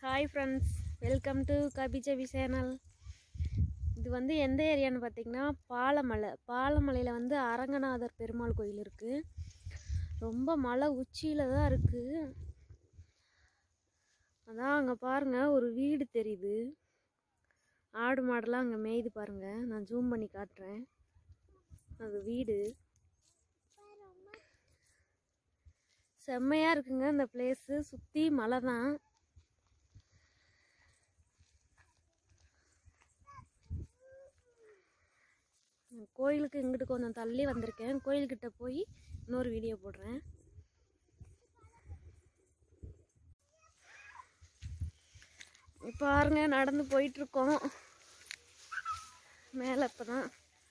hi friends welcome to கபிஜபி channel இது வந்து எந்த ஏரியான்னு பார்த்தீங்கன்னா பாலமலை பாலமலையில் வந்து அரங்கநாதர் பெருமாள் கோயில் இருக்குது ரொம்ப மலை உச்சியில் தான் இருக்குது அதான் அங்கே பாருங்கள் ஒரு வீடு தெரியுது ஆடு மாடெல்லாம் அங்கே மேய்து பாருங்கள் நான் ஜூம் பண்ணி காட்டுறேன் அது வீடு செம்மையாக இருக்குங்க இந்த பிளேஸு சுற்றி மலை தான் கோயிலுக்கு இங்கிட்டு கொஞ்சம் தள்ளி வந்திருக்கேன் கோயில்கிட்ட போய் இன்னொரு வீடியோ போடுறேன் பாருங்க நடந்து போயிட்டுருக்கோம் மேலே இப்போ தான்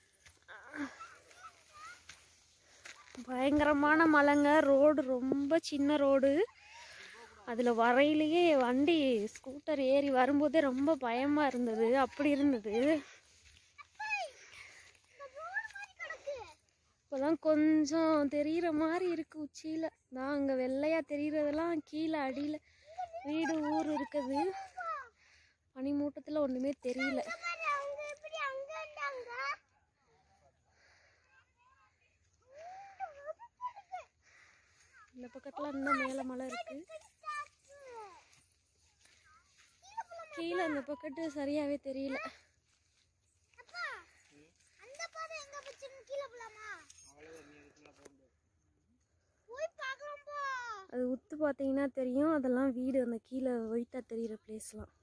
பயங்கரமான மலைங்க ரோடு ரொம்ப சின்ன ரோடு அதில் வரையிலேயே வண்டி ஸ்கூட்டர் ஏறி வரும்போதே ரொம்ப பயமாக இருந்தது அப்படி இருந்தது இப்போதான் கொஞ்சம் தெரிகிற மாதிரி இருக்கு உச்சியில் தான் அங்கே வெள்ளையாக தெரிகிறதெல்லாம் கீழே அடியில் வீடு ஊர் இருக்குது பனிமூட்டத்தில் ஒன்றுமே தெரியல இந்த பக்கத்தில் இன்னும் மேலே மலை இருக்கு கீழே அந்த பக்கத்து சரியாகவே தெரியல அது உத்து பார்த்தீங்கன்னா தெரியும் அதெல்லாம் வீடு அந்த கீழே ஒயிட்டாக தெரிகிற பிளேஸ்லாம்